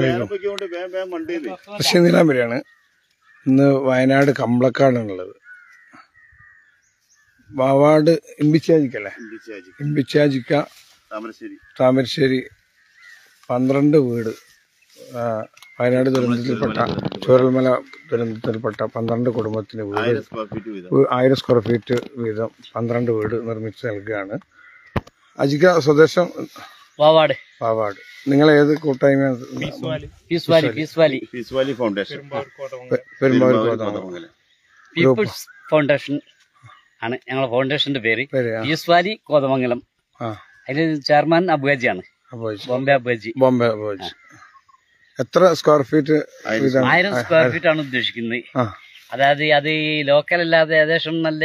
അസ്സലാമലൈക്കും കൊണ്ട് വേഗം വേഗം വണ്ടിയിൽ കൃഷി നീലാംബരിയാണ് ഇന്ന് വയനാട് കമ്പളക്കാടാണുള്ളത് വാവാട് ഇമ്പിച്ചാജിക്കല്ലേ ഇമ്പിച്ചാജിക്ക താമരശ്ശേരി താമരശ്ശേരി പന്ത്രണ്ട് വീട് ആ, വയനാട് ദുരന്തത്തിൽപ്പെട്ട ചൂരൽമല ദുരന്തത്തിൽപ്പെട്ട പന്ത്രണ്ട് കുടുംബത്തിന് വീട് ആയിരം സ്ക്വയർ ഫീറ്റ് വീതം വീ- ആയിരം സ്ക്വയർ ഫീറ്റ് വീതം പന്ത്രണ്ട് വീട് നിർമ്മിച്ച് നൽകുകയാണ് അജിക സ്വദേശം വാവാട് വാവാട് നിങ്ങൾ ഏത് കൂട്ടായ്മ peace valley peace valley peace valley foundation Perumbavoor Perumbavoor ഗോതമ്പ് കോതമംഗലം. പീപ്പിൾസ് ഫൗണ്ടേഷൻ ആണ് ഞങ്ങളെ ഫൗണ്ടേഷന്റെ പേര് പേര് ആ, പീസ് വാലി കോതമംഗലം ആ അതിൽ ചെയർമാൻ അബുഗാജിയാണ് അപ്പോൾ ബോംബെ അബുഗാജി ബോംബെ പോയി എത്ര സ്ക്വയർ ഫീറ്റ് വീതം ആയിരം സ്ക്വയർ ഫീറ്റ് ആണ് ഉദ്ദേശിക്കുന്നത് ആ അതായത് അത് ഈ ലോക്കൽ അല്ലാതെ ഏകദേശം നല്ല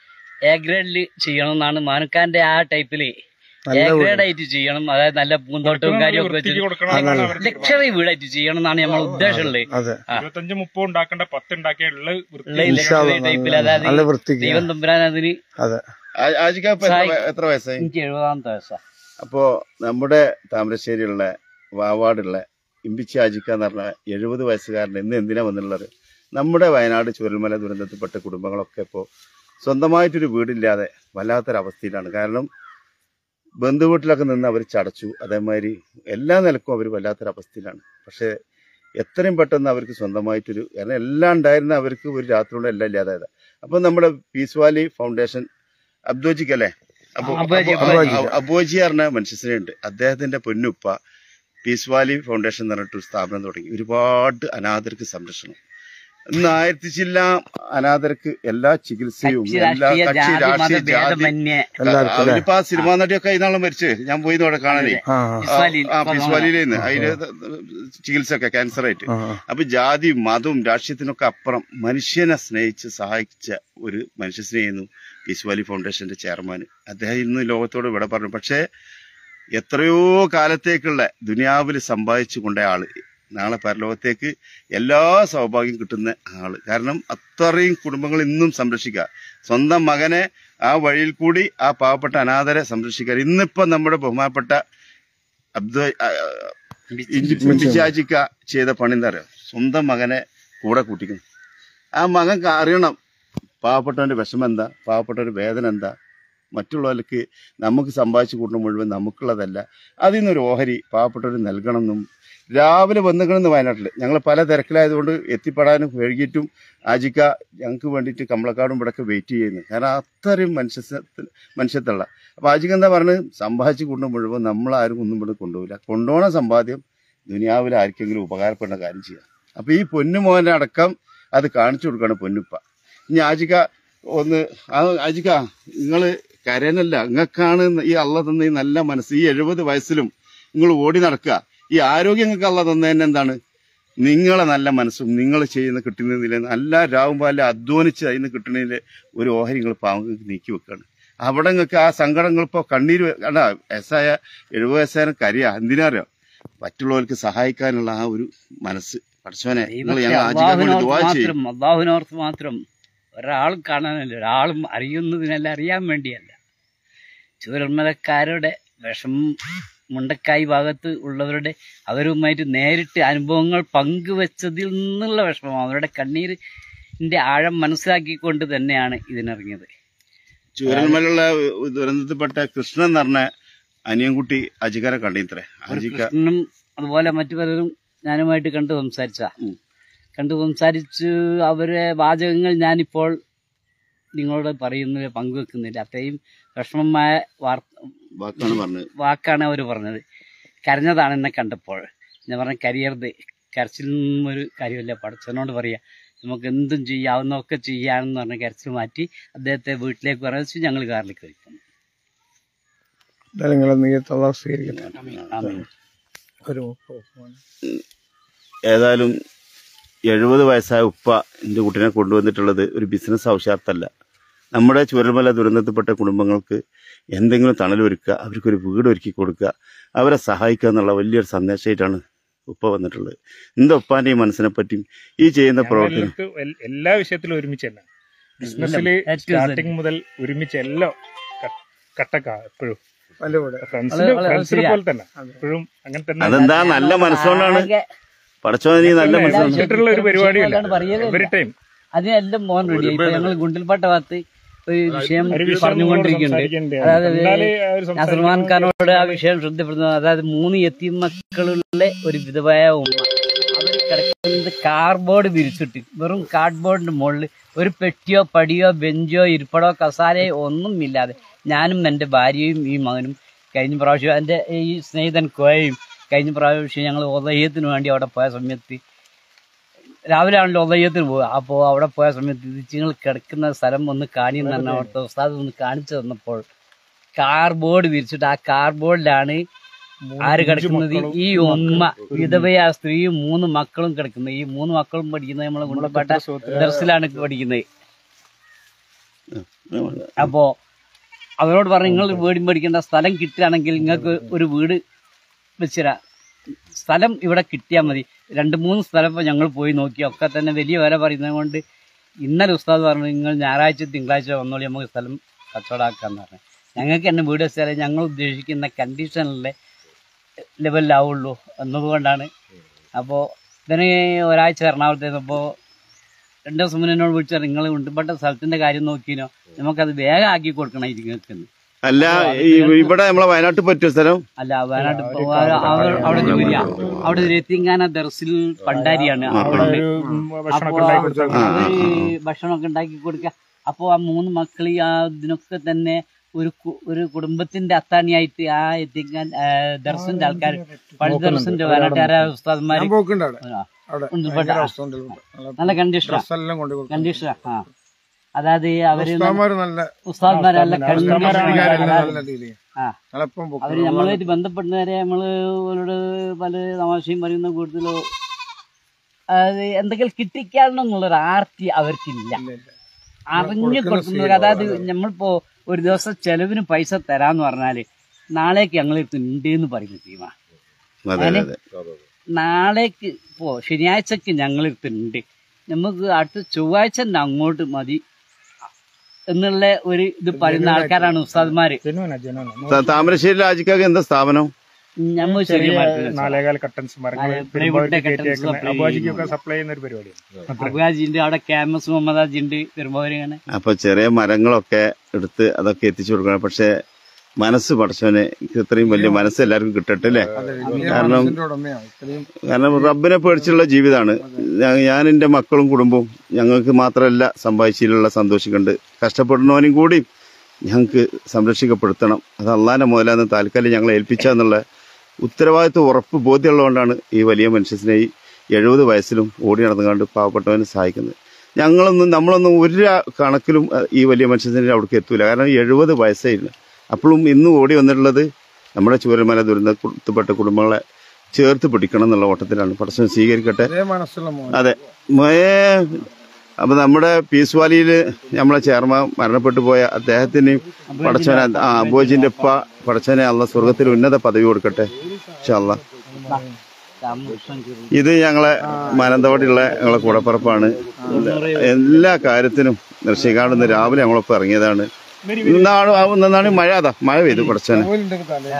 എ ഗ്രേഡിൽ ചെയ്യണം എന്നാണ് മാനുക്കാന്റെ ആ ടൈപ്പില് എ ഗ്രേഡ് ആയിട്ട് ചെയ്യണം അതായത് നല്ല പൂന്തോട്ടവും കാര്യമൊക്കെ വെച്ചിട്ട് ലക്ഷറി വീടായിട്ട് ചെയ്യണം എന്നാണ് നമ്മൾ ഉദ്ദേശമുള്ളത് അതെ ഇരുപത്തഞ്ച് മുപ്പത് ഉണ്ടാക്കേണ്ട പത്ത് ഉണ്ടാക്കിയ ഉള്ള ഉള്ള ഈ ലക്ഷറി ടൈപ്പിൽ അതായത് നല്ല വൃത്തിക്ക് ദൈവം തമ്പുരാൻ അതിന് അതെ ആ- ആജിക്ക ഇപ്പൊ എത്ര വയ- എത്ര വയസ്സായി എനിക്ക് എഴുപതാമത്തെ വയസ്സാ അപ്പോ നമ്മുടെ താമരശ്ശേരിയുള്ള വാവാടുള്ള ഇമ്പിച്ചി ആജിക്ക എന്ന് പറഞ്ഞ എഴുപത് വയസ്സുകാരൻ ഇന്ന് എന്തിനാ വന്നുള്ളത് നമ്മുടെ വയനാട് ചുരൽമല ദുരന്തത്തിൽപ്പെട്ട കുടുംബങ്ങളൊക്കെ ഇപ്പോൾ സ്വന്തമായിട്ടൊരു വീടില്ലാതെ വല്ലാത്തൊരവസ്ഥയിലാണ് കാരണം ബന്ധുവീട്ടിലൊക്കെ നിന്ന് അവർ ചടച്ചു അതേമാതിരി എല്ലാ നിലക്കും അവർ വല്ലാത്തൊരവസ്ഥയിലാണ് പക്ഷേ എത്രയും പെട്ടെന്ന് അവർക്ക് സ്വന്തമായിട്ടൊരു കാരണം എല്ലാം ഉണ്ടായിരുന്ന അവർക്ക് ഒരു രാത്രി കൊണ്ട് എല്ലാം ഇല്ലാതായത് അപ്പം നമ്മുടെ പീസ് വാലി ഫൗണ്ടേഷൻ അബ്ദോജിക്കല്ലേ അപ്പൊ അബുജി, അബു- അബുജി പറഞ്ഞ മനുഷ്യനുണ്ട് അദ്ദേഹത്തിന്റെ പൊന്നുപ്പ പീസ് വാലി ഫൗണ്ടേഷൻ എന്ന് പറഞ്ഞിട്ട് ഒരു സ്ഥാപനം തുടങ്ങി ഒരുപാട് അനാഥർക്ക് സംരക്ഷണം ഇന്ന് ആയിരത്തി ചില്ല അനാഥർക്ക് എല്ലാ ചികിത്സയും കക്ഷി എല്ലാ രാഷ്ട്രീയ കക്ഷി ജാതി മത രാഷ്ട്രീയ ജാതി ഭേദമന്യേ എല്ലാവർക്കും അല്ലേ? അവരിപ്പോ ആ സിനിമാ നടിയൊക്കെ ഇന്നാളെ മരിച്ചു ഞാൻ പോയി അവിടെ കാണാനേ ആ ഇസ്വാലിയിൽ ആ പിസ്വാലിയിലേന്ന് അതിന് ചികിത്സ ഒക്കെ ക്യാൻസർ ആയിട്ട് ആ ആ. അപ്പൊ ജാതി മതവും രാഷ്ട്രീയത്തിനൊക്കെ അപ്പുറം മനുഷ്യനെ സ്നേഹിച്ച് സഹായിച്ച ഒരു മനുഷ്യ സ്നേഹിക്കുന്നു പീസ്വാലി ഫൗണ്ടേഷന്റെ ചെയർമാൻ അദ്ദേഹം ഇന്ന് ലോകത്തോട് ഇവിടെ പറഞ്ഞു പക്ഷേ എത്രയോ കാലത്തേക്കുള്ള ദുനിയാവിൽ സമ്പാദിച്ചു കൊണ്ട ആള് നാളെ പരലോകത്തേക്ക് എല്ലാ സൗഭാഗ്യം കിട്ടുന്ന ആള് കാരണം അത്രയും കുടുംബങ്ങൾ ഇന്നും സംരക്ഷിക്കുക സ്വന്തം മകനെ ആ വഴിയിൽ കൂടി ആ പാവപ്പെട്ട അനാഥരെ സംരക്ഷിക്കുക ഇന്നിപ്പോ നമ്മുടെ ബഹുമാനപ്പെട്ട അബ്ദു ഇഞ്ചിച്ചാച്ചിക്ക ചെയ്ത പണി എന്താ അറിയോ സ്വന്തം മകനെ കൂടെ കൂട്ടിക്കുന്നു ആ മകൻ ക- അറിയണം പാവപ്പെട്ടവന്റെ വിഷമം എന്താ പാവപ്പെട്ടവന്റെ വേദന എന്താ മറ്റുള്ളവർക്ക് നമുക്ക് സമ്പാദിച്ചു കൂട്ടുന്ന മുഴുവൻ നമുക്കുള്ളതല്ല അതിൽ നിന്നൊരു ഓഹരി പാവപ്പെട്ടവർ നൽകണമെന്നും രാവിലെ വന്നിക്കണമെന്ന് വയനാട്ടിൽ ഞങ്ങൾ പല തിരക്കിലായതുകൊണ്ട് എത്തിപ്പെടാനും വൈകിട്ടും ആജിക്ക ഞങ്ങൾക്ക് വേണ്ടിയിട്ട് കമ്പളക്കാടും ഇവിടെയൊക്കെ വെയിറ്റ് ചെയ്യുന്നു കാരണം അത്രയും മനുഷ്യ മനുഷ്യത്തുള്ള അപ്പൊ ആജിക്ക എന്താ പറഞ്ഞത് സമ്പാദിച്ചു കൂട്ടുന്ന മുഴുവൻ നമ്മളാരും ഒന്നും ഇവിടെ കൊണ്ടുപോകില്ല കൊണ്ടുപോണ സമ്പാദ്യം ദുനിയാവിൽ ആർക്കെങ്കിലും ഉപകാരപ്പെടുന്ന കാര്യം ചെയ്യാം അപ്പൊ ഈ പൊന്നുമോനെ അടക്കം അത് കാണിച്ചു കൊടുക്കണം പൊന്നുപ്പ ഇനി ആജിക്ക ഒന്ന് ആ ആജിക്ക നിങ്ങള് കരനല്ല നിങ്ങൾക്കാണ് ഈ അള്ള തന്ന ഈ നല്ല മനസ്സ് ഈ എഴുപത് വയസ്സിലും നിങ്ങൾ ഓടി നടക്കുക ഈ ആരോഗ്യം നിങ്ങൾക്ക് അള്ള തന്നതിന് എന്താണ് നിങ്ങളെ നല്ല മനസ്സും നിങ്ങൾ ചെയ്യുന്ന കിട്ടുന്നതിൽ നല്ല രാവും പാല അധ്വാനിച്ച് അതിന് കിട്ടുന്നതിൽ ഒരു ഓഹരി നിങ്ങൾ പാവങ്ങൾക്ക് നീക്കി വെക്കുകയാണ് അവിടെ നിങ്ങൾക്ക് ആ സങ്കടങ്ങൾ ഇപ്പോൾ കണ്ണീര് കണ്ട വയസ്സായ എഴുപത് വയസ്സായ കരിയാ എന്തിനാ അറിയോ മറ്റുള്ളവർക്ക് സഹായിക്കാനുള്ള ആ ഒരു മനസ്സ് പഠിച്ചവനെ നിങ്ങൾ ഞങ്ങൾ ആജിക്കാൻ വേണ്ടി ദുവാ ചെയ്യും മാത്രം അള്ളാഹുവിനോർത്ത് മാത്രം ഒരാളും കാണാനല്ല ഒരാളും അറിയുന്നതിനല്ല അറിയാൻ വേണ്ടിയല്ല ചൂരന്മലക്കാരുടെ വിഷമം മുണ്ടക്കായി ഭാഗത്ത് ഉള്ളവരുടെ അവരുമായിട്ട് നേരിട്ട് അനുഭവങ്ങൾ പങ്കുവെച്ചതിൽ നിന്നുള്ള വിഷമം അവരുടെ കണ്ണീരിന്റെ ആഴം മനസ്സിലാക്കിക്കൊണ്ട് തന്നെയാണ് ഇതിനിറങ്ങിയത് ചൂരൽമലുള്ള ദുരന്തത്തിൽപ്പെട്ട കൃഷ്ണൻ എന്ന് പറഞ്ഞ അനിയൻകുട്ടി അജിക്കാരെ കണ്ടിത്രേ ഒരു അജിക്ക കൃഷ്ണനും അതുപോലെ മറ്റു പലരും ഞാനുമായിട്ട് കണ്ടു സംസാരിച്ച ഉം. കണ്ടു സംസാരിച്ച് അവരെ വാചകങ്ങൾ ഞാനിപ്പോൾ നിങ്ങളോട് പറയുന്നത് പങ്കുവെക്കുന്നില്ല അത്രയും വിഷമമായ വാർത്ത വാക്കാണ് പറഞ്ഞത് വാക്കാണ് അവർ പറഞ്ഞത് കരഞ്ഞതാണ് എന്നെ കണ്ടപ്പോൾ ഞാൻ പറഞ്ഞ കരിയർത് കരച്ചിൽ നിന്നും ഒരു കാര്യമില്ല പഠിച്ചവനോട് പറയാ നമുക്ക് എന്തും ചെയ്യാവുന്നതൊക്കെ ചെയ്യാമെന്ന് പറഞ്ഞ കരച്ചിൽ മാറ്റി അദ്ദേഹത്തെ വീട്ടിലേക്ക് പറഞ്ഞു ഞങ്ങൾ കാറിലേക്ക് വയ്ക്കുന്നു എന്തായാലും നിങ്ങളെ നീയത്തുള്ള സ്വീകരിക്കട്ടെ ആമീൻ. ഒരു ഏതായാലും എഴുപത് വയസ്സായ ഉപ്പ എൻ്റെ കുട്ടീനെ കൊണ്ടുവന്നിട്ടുള്ളത് ഒരു ബിസിനസ് ആവശ്യാർത്ഥമല്ല നമ്മുടെ ചുരൽമല ദുരന്തത്തിൽപ്പെട്ട കുടുംബങ്ങൾക്ക് എന്തെങ്കിലും തണലൊരുക്കുക അവർക്കൊരു വീട് ഒരുക്കി കൊടുക്കുക അവരെ സഹായിക്കുക എന്നുള്ള വലിയൊരു സന്ദേശമായിട്ടാണ് ഉപ്പ വന്നിട്ടുള്ളത് എന്താ ഉപ്പാന്റെ ഈ മനസ്സിനെ പറ്റിയും ഈ ചെയ്യുന്ന പ്രവർത്തനം ഞങ്ങൾക്ക് എൽ- എല്ലാ വിഷയത്തിലും ഒരുമിച്ച് തന്നെ ബിസിനസ്സില് A to Z. സ്റ്റാർട്ടിങ് മുതൽ ഒരുമിച്ച് എല്ലാം ക- കട്ടക്ക എപ്പോഴും അതിന്റെ കൂടെ ഫ്രണ്ട്സിന് വളരെ- വളരെ ഫ്രണ്ട്സിനെ ശരിയാ. പോലെ തന്നെ എപ്പോഴും അങ്ങനെ തന്നെ അതെന്താ നല്ല മനസ്സുകൊണ്ടാണ് ആകെ പടച്ചോനെ നീ നല്ല മനസ്സിലാണ് വെച്ചിട്ടുള്ള ഒരു പരിപാടിയല്ല അതുകൊണ്ടാണ് പറയലേ എവറി ടൈം അതിനെല്ലാം മോൻ റെഡി ഇപ്പൊ ഞങ്ങൾ ഗുണ്ടിൽപ്പാട്ട ഭാഗത്ത് ഒരു വിഷയം ഒരു വിഷയം പറഞ്ഞുകൊണ്ടിരിക്കുന്നുണ്ട് സംസാരിക്കണ്ടേ? അതായത് എന്തായാലും ആ ഒരു സംസാരിക്കാൻ സൽമാൻ ഖാനോട് ആ വിഷയം ശ്രദ്ധപ്പെടുന്നത് അതായത് മൂന്ന് എത്തിയും മക്കളുള്ള ഒരു വിധവായ ഉമ്മ അവർ കിടക്കുന്നത് കാർഡ്ബോർഡ് വിരിച്ചിട്ട് വെറും കാർഡ്ബോർഡിന്റെ മുകളിൽ ഒരു പെട്ടിയോ പടിയോ ബെഞ്ചോ ഇരിപ്പടോ കസാലയോ ഒന്നും ഇല്ലാതെ ഞാനും എൻ്റെ ഭാര്യയും ഈ മകനും കഴിഞ്ഞ പ്രാവശ്യം എൻ്റെ ഈ സ്നേഹിതൻ കോയയും കഴിഞ്ഞ പ്രാവശ്യം ഞങ്ങൾ ഉദയത്തിന് വേണ്ടി അവിടെ പോയ സമയത്ത് രാവിലെ ആണല്ലോ ഉദയത്തിന് പോവുക അപ്പോൾ അവിടെ പോയ സമയത്ത് നിങ്ങൾ കിടക്കുന്ന സ്ഥലം ഒന്ന് കാണിയെന്ന് പറഞ്ഞ അവിടുത്തെ ഉസ്താദ് ഒന്ന് കാണിച്ചു തന്നപ്പോൾ കാർബോർഡ് വിരിച്ചിട്ട് ആ കാർബോർഡിലാണ് ആര് കിടക്കുന്നത് ഈ ഉമ്മ വിധവയ സ്ത്രീയും മൂന്ന് മക്കളും കിടക്കുന്നത് ഈ മൂന്ന് മക്കളും പഠിക്കുന്നത് നമ്മളെ ഗുണ്ടപ്പെട്ട ദർസിലാണ് പഠിക്കുന്നത് അപ്പോ അവരോട് പറഞ്ഞു നിങ്ങൾ വീടും പഠിക്കേണ്ട സ്ഥലം കിട്ടുകയാണെങ്കിൽ നിങ്ങൾക്ക് ഒരു വീട് വെച്ചുതരാം സ്ഥലം ഇവിടെ കിട്ടിയാൽ മതി രണ്ട് മൂന്ന് സ്ഥലം ഇപ്പോൾ ഞങ്ങൾ പോയി നോക്കി ഒക്കെ തന്നെ വലിയ വില പറയുന്നത് കൊണ്ട് ഇന്നലെ ഉസ്താദ് പറഞ്ഞു നിങ്ങൾ ഞായറാഴ്ച തിങ്കളാഴ്ച വന്നോളി നമുക്ക് സ്ഥലം കച്ചവടമാക്കാന്ന് പറഞ്ഞു ഞങ്ങൾക്ക് തന്നെ വീട് വെച്ചാൽ ഞങ്ങൾ ഉദ്ദേശിക്കുന്ന കണ്ടീഷനിലെ ലെവലിലാവുള്ളൂ എന്നതുകൊണ്ടാണ് അപ്പോൾ ഇതിന് ഒരാഴ്ച എറണാകുളത്ത് ചെന്നപ്പോൾ രണ്ട് ദിവസം മുന്നേ എന്നോട് വിളിച്ചാൽ നിങ്ങൾ ഉണ്ടുപെട്ട സ്ഥലത്തിന്റെ കാര്യം നോക്കിനോ നമുക്കത് വേഗം ആക്കി കൊടുക്കണം നിങ്ങൾക്ക് അല്ല ഈ ഇവിടെ നമ്മളെ വയനാട്ടിൽ പറ്റിയ സ്ഥലം അല്ല വയനാട്ട് ഇപ്പൊ ആ- അവർ അവിടെ ജോലിയാ അവിടെ രത്തിങ്കാന ദർസിൽ പണ്ടാരിയാണ് ആ പെണ്ണ്. ഭക്ഷണമൊക്കെ അപ്പോ ഉണ്ടാക്കി കൊടുത്താൽ അവര് ഭക്ഷണമൊക്കെ ഉണ്ടാക്കി കൊടുക്കുക അപ്പോ ആ മൂന്ന് മക്കൾ ഈ ആ ഇതിനൊക്കെ തന്നെ ഒരു കു- ഒരു കുടുംബത്തിന്റെ അത്താണിയായിട്ട് ആ എത്തിക്കാൻ ദർശന്റെ ആൾക്കാർ പള്ളി ദർശന്റെ വയനാട്ടുകാരായ ഉസ്താദ്മാര് ഞാൻ പോക്കുണ്ട് അവിടെ ആ, അവിടെ ഉണ്ടുപെട്ട ഭയങ്കര ആ, അവസ്ഥ ഉണ്ട് ഇവിടെ. നല്ല നല്ല കണ്ടീഷനാ ഡ്രസ്സെല്ലാം കൊണ്ട് കൊടുക്കും കണ്ടീഷനാ ആ അതായത് അവര് ഉസ്താദ്മാര് നല്ല ഉസ്താദ്മാരല്ല ഉസ്താദ്മാരാണെങ്കിലും നല്ല കണ്ടീഷൻ രീതിയിൽ ആ ഞങ്ങളെപ്പം പോക്കും. അവര് നമ്മളായിട്ട് ബന്ധപ്പെടുന്നവരെ നമ്മള് അവരോട് പല തമാശയും പറയുന്ന കൂടുതലോ അത് എന്തെങ്കിലും കിട്ടിക്കാരണം എന്നുള്ളൊരു ആർത്തി അവർക്കില്ല അറിഞ്ഞു കൊടുക്കുന്നവർ അതായത് നമ്മളിപ്പോ ഒരു ദിവസം ചെലവിന് പൈസ തരാന്ന് പറഞ്ഞാല് നാളേക്ക് ഞങ്ങൾ ഉണ്ട് എന്ന് പറയുന്ന ടീമാ അതെ അതെ അതെ നാളേക്ക് ഇപ്പോ ശനിയാഴ്ചക്ക് ഞങ്ങൾ ഉണ്ട് നമുക്ക് അടുത്ത ചൊവ്വാഴ്ച തന്നെ അങ്ങോട്ട് മതി എന്നുള്ള ഒരു ഇത് പറയുന്ന ആൾക്കാരാണ് ഉസ്താദ്മാര് ജനുവന ജനുവന ത- താമരശ്ശേരി രാജിക്കാക്ക് എന്താ സ്ഥാപനം നമ്മൾ ചെറിയ മരത്തിൽ നാലേകാൽ കട്ടൻസ് മരങ്ങൾ നാല് plywood curtains supply അബുവാജിക്കൊക്കെ സപ്ലൈ ചെയ്യുന്ന ഒരു പരിപാടിയാണ് അബുഗാജിന്റെ അവിടെ ക്യാമസ് മുഹമ്മദാജി ഉണ്ട് പെരുമ്പാവൂരിങ്ങനെ അപ്പൊ ചെറിയ മരങ്ങളൊക്കെ എടുത്ത് അതൊക്കെ എത്തിച്ചു കൊടുക്കണം പക്ഷെ മനസ്സ് പഠിച്ചവനെ ഇത്രയും വലിയ മനസ്സ് എല്ലാവർക്കും കിട്ടട്ടെ അല്ലേ അതെ, വലിയ കാരണം മനസ്സിന്റെ ഉടമയാണ് ഇത്രയും കാരണം റബ്ബിനെ പേടിച്ചുള്ള ജീവിതമാണ് ഞാൻ എൻ്റെ മക്കളും കുടുംബവും ഞങ്ങൾക്ക് മാത്രമല്ല സമ്പാദിച്ചതിലുള്ള സന്തോഷിക്കുന്നുണ്ട് കഷ്ടപ്പെടുന്നവനും കൂടി ഞങ്ങൾക്ക് സംരക്ഷിക്കപ്പെടുത്തണം അത് അള്ളാന്റെ മുതലാന്ന് താൽക്കാലം ഞങ്ങളെ ഏൽപ്പിച്ച എന്നുള്ള ഉത്തരവാദിത്വ ഉറപ്പ് ബോധ്യമുള്ളതുകൊണ്ടാണ് ഈ വലിയ മനുഷ്യനെ ഈ എഴുപത് വയസ്സിലും ഓടി നടന്നുകൊണ്ട് പാവപ്പെട്ടവനെ സഹായിക്കുന്നത് ഞങ്ങളൊന്നും നമ്മളൊന്നും ഒരു കണക്കിലും അഹ്, ഈ വലിയ മനുഷ്യനെ അവിടേക്ക് എത്തൂല കാരണം എഴുപത് വയസ്സായിരുന്നു അപ്പോഴും ഇന്നും ഓടി വന്നിട്ടുള്ളത് നമ്മുടെ ചൂരമല ദുരന്തപ്പെട്ട കുടുംബങ്ങളെ ചേർത്ത് പിടിക്കണം എന്നുള്ള ഓട്ടത്തിലാണ് പടച്ചവൻ സ്വീകരിക്കട്ടെ അതേ മനസ്സുള്ള മോൻ അതെ മേ അപ്പൊ നമ്മുടെ പീസ് വാലിയില് നമ്മളെ ചെയർമാൻ മരണപ്പെട്ടു പോയ അദ്ദേഹത്തിന് പടച്ചവനെ ആ അബോജിന്റെ ഉപ്പ പടച്ചവനെ അള്ള സ്വർഗത്തിൽ ഉന്നത പദവി കൊടുക്കട്ടെ ഇൻഷാ ഇത് ഞങ്ങളെ മാനന്തവാടിയുള്ള ഞങ്ങളെ കൂടപ്പറപ്പാണ് എല്ലാ കാര്യത്തിനും ഋഷികാട് ഇന്ന് രാവിലെ ഞങ്ങളൊപ്പം ഇറങ്ങിയതാണ് ഇന്നാണ് ഇന്നാണ് മഴ അതാ മഴ പെയ്തു പടച്ചവനെ ഉണ്ടെങ്കിൽ തലേ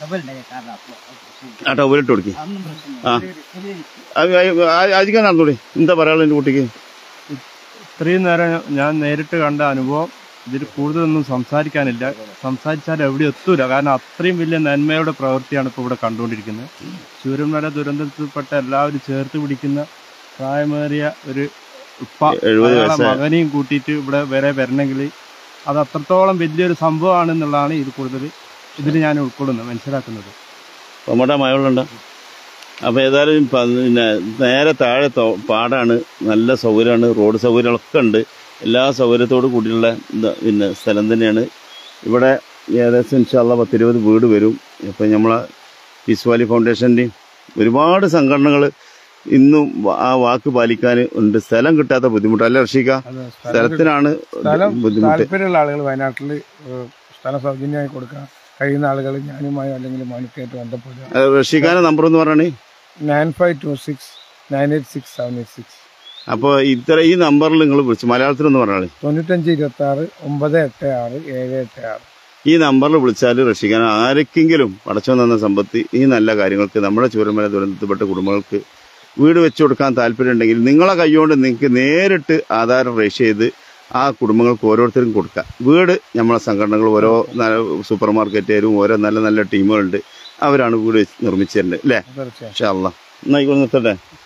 ആ ടവലിട്ട് കൊടുക്കി ആ അജിക്കാൻ നടന്നൂടി എന്താ പറയാനുള്ള എന്റെ കുട്ടിക്ക് ഇത്രയും നേരം ഞാൻ നേരിട്ട് കണ്ട അനുഭവം ഇതിൽ കൂടുതലൊന്നും സംസാരിക്കാനില്ല സംസാരിച്ചാൽ എവിടെ എത്തൂല കാരണം അത്രയും വലിയ നന്മയുടെ പ്രവൃത്തിയാണ് ഇപ്പോൾ ഇവിടെ കണ്ടുകൊണ്ടിരിക്കുന്നത് ചൂരന്മല ദുരന്തത്തിൽപ്പെട്ട എല്ലാവരും ചേർത്ത് പിടിക്കുന്ന പ്രായമേറിയ ഒരു ഉപ്പ എഴുപത് അയാളെ വയസ്സായ മകനെയും കൂട്ടിയിട്ട് ഇവിടെ വരെ വരണമെങ്കിൽ അത് അത്രത്തോളം വലിയൊരു സംഭവമാണെന്നുള്ളതാണ് ഇത് കൂടുതൽ ഇതിൽ ഞാൻ ഉൾക്കൊള്ളുന്നത് മനസ്സിലാക്കുന്നത് നമ്മുടെ മഴകളുണ്ട് അപ്പോൾ ഏതായാലും പ- പിന്നെ നേരെ താഴെ തോ- പാടാണ് നല്ല സൗകര്യമാണ് റോഡ് സൗകര്യങ്ങളൊക്കെ ഉണ്ട് എല്ലാ സൗകര്യത്തോടു കൂടിയുള്ള ഇത് പിന്നെ സ്ഥലം തന്നെയാണ് ഇവിടെ ഏകദേശം ഇൻഷാല്ല പത്തിരുപത് വീട് വരും ഇപ്പം നമ്മളെ പീസ് വാലി ഫൗണ്ടേഷൻ്റെയും ഒരുപാട് സംഘടനകൾ ഇന്നും വ- ആ വാക്ക് പാലിക്കാൻ ഉണ്ട് സ്ഥലം കിട്ടാത്ത ബുദ്ധിമുട്ട് അല്ല റഷീക സ്ഥലത്തിനാണ് സ്ഥലം ബുദ്ധിമുട്ട് താല്പര്യമുള്ള ആളുകൾ വയനാട്ടിൽ സ്ഥലം സൗജന്യമായി കൊടുക്കാൻ കഴിയുന്ന ആളുകൾ ഞാനുമായി അല്ലെങ്കിൽ മാനിക്കായിട്ട് ബന്ധപ്പെടുക അത് റഷീഖാന്റെ നമ്പർ എന്ന് പറഞ്ഞാണ് nine five two six nine eight six seven eight six അപ്പോൾ ഇത്ര ഈ നമ്പറിൽ നിങ്ങൾ വിളിച്ചു മലയാളത്തിലൊന്ന് പറഞ്ഞാളേ തൊണ്ണൂറ്റഞ്ച് ഇരുപത്തി ആറ് ഒമ്പത് എട്ട് ആറ് ഏഴ് എട്ട് ആറ് ഈ നമ്പറിൽ വിളിച്ചാൽ രക്ഷിക്കാൻ ആരെങ്കിലും അടച്ചു തന്ന സമ്പത്ത് ഈ നല്ല കാര്യങ്ങൾക്ക് നമ്മുടെ ചൂരമല ദുരന്തത്തിൽപ്പെട്ട കുടുംബങ്ങൾക്ക് വീട് വെച്ചു കൊടുക്കാൻ താല്പര്യം ഉണ്ടെങ്കിൽ നിങ്ങളെ കൈകൊണ്ട് നിങ്ങൾക്ക് നേരിട്ട് ആധാരം രജിസ്റ്റർ ചെയ്ത് ആ കുടുംബങ്ങൾക്ക് ഓരോരുത്തരും കൊടുക്കുക വീട് നമ്മളെ സംഘടനകൾ ഓരോ നല്ല സൂപ്പർ മാർക്കറ്റുകാരും ഓരോ നല്ല നല്ല ടീമുകളുണ്ട് അവരാണ് വീട് വെച്ച് നിർമ്മിച്ചു തരുന്നത് അല്ലേ തീർച്ചയായും ഇൻഷാ അല്ലാ എന്നാ ആയിക്കോട്ടെ നിർത്തട്ടെ